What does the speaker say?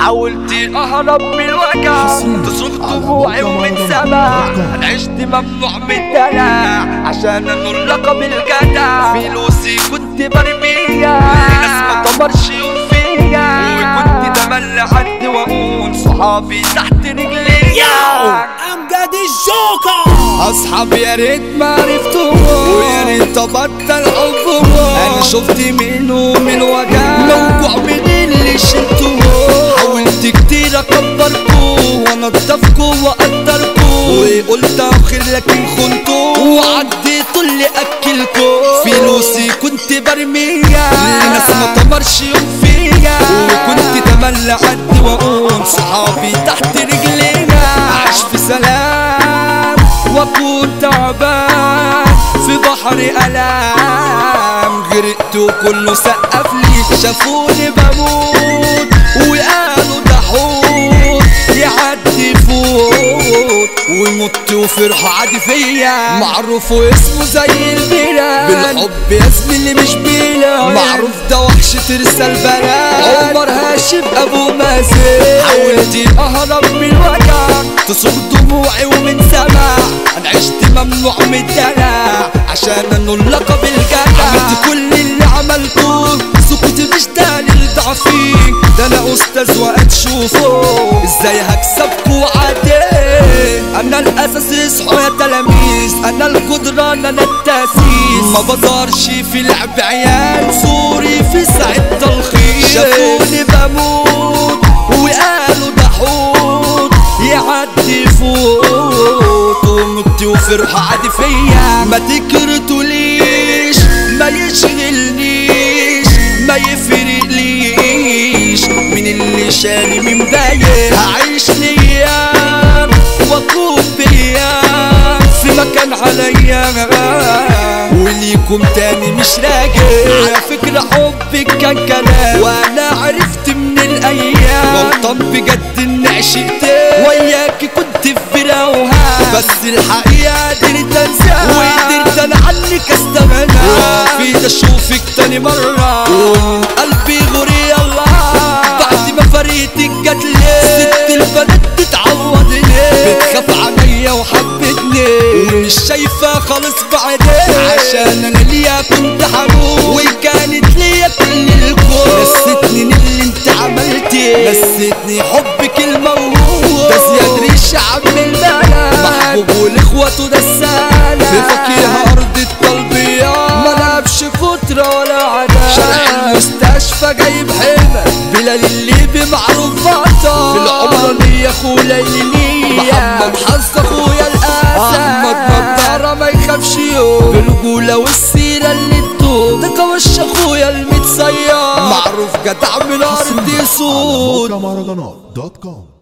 حاولت اهرب من الوجع تصرخ دموعي ومن سمع انا عشت ممنوع من الدلع عشان انول لقب الجدع فلوسي كنت برميها الناس ما تمرش يوم فيا وكنت تملى حد واقول صحابي تحت رجليا امجد الجوكر اصحاب يا ريت ما عرفتهم ويا ريت ابطل حبهم انا شفت منهم الوجع موجوع من اللي شلتهم حاولت كتير اكبركم وانضفكم واقدركم وقلت اخر لكن خنتم وعديتوا اللي اكلكم فلوسي كنت برميها الناس ما تمرش يوم فيا وكنت تملى عدي واقول صحابي تحت رجلينا عاش في سلام واكون تعبان في بحر الام غرقت وكله سقف لي شافوني بموت وقالوا ده حوت يعدي فوت ومت وفرحوا عادي فيا معروف واسمه زي البلاد بالحب يا زميلي مش بلا معروف ده وحش ترسل بلد عمر هاشم ابو مازن حاولت اهرب من الوجع تصب دموعي ومن سمع انا عشت ممنوع من الدلع عشان انول لقب الجدع عملت كل اللي عملته سكوت مش دليل ضعفي ده انا استاذ وقت شوفه ازاي هكسبكوا عادي انا الاساس اصحوا يا تلاميذ انا الجدران انا التاسيس ما بظهرش في لعب عيال سوري في ساعة تلخيص شافوني بموت وقالوا ده حوت يعدي فوت ومت وفرحة عادي فيا ما تكرتوليش ما يشغلنيش ما يفرقليش من اللي شاني من باين هعيش ليام واكون بيام في مكان عليا وليكم تاني مش راجع على فكرة حبك كان كلام وانا عرفت من الايام غلطان بجد اني عشقت وياك كنت في فراوها بس الحقيقة قدرت انساها وقدرت انا عنك استغنى في اشوفك تاني مرة ومن قلبي غوري الله بعد ما فريتك جات لي ست البنات تتعوض ليه بتخاف عليا وحبتني ومش شايفة خالص بعدين عشان انا ليا كنت حبوب وكانت ليا كل الكون نسيتني من اللي انت عملتي نسيتني حبك الموهوب ده زياد ريش عم البلد محبوب والاخوة ده السلام في فقيها ارض الطلبية ما لعبش فترة ولا عدد شارع المستشفى جايب حمى بلال الليبي معروف بطل في العمرانية اخو ليلية محمد حظ اخويا الاسد احمد نضارة ما يخافش يوم بالرجولة والسيرة اللي تدوم ده كوش اخويا المتصير معروف جدع من ارض على سود موقع مهرجانات دوت كوم